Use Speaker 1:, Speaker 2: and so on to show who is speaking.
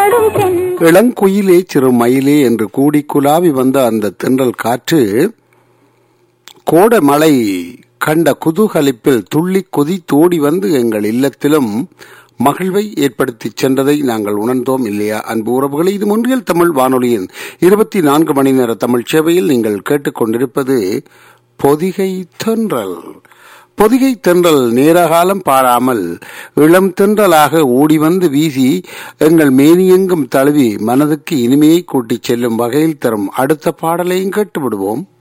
Speaker 1: ஆடும் தென்
Speaker 2: இளங்குயிலே சிறு மயிலே என்று கூடி குலாவி வந்த அந்த தென்றல் காற்று கோட மழை கண்ட குதூகலிப்பில் துள்ளி குதித்தோடி வந்து எங்கள் இல்லத்திலும் மகிழ்வை ஏற்படுத்தி சென்றதை நாங்கள் உணர்ந்தோம் இல்லையா அன்பு உறவுகளை இது முன்றியல் தமிழ் வானொலியின் இருபத்தி நான்கு மணி நேர தமிழ் சேவையில் நீங்கள் கேட்டுக்கொண்டிருப்பது பொதிகை தென்றல் பொதிகை தென்றல் நேரகாலம் பாராமல் இளம் தென்றலாக ஓடி வந்து வீசி எங்கள் மேனியெங்கும் தழுவி மனதுக்கு இனிமையை கூட்டிச் செல்லும் வகையில் தரும் அடுத்த பாடலையும் கேட்டு விடுவோம்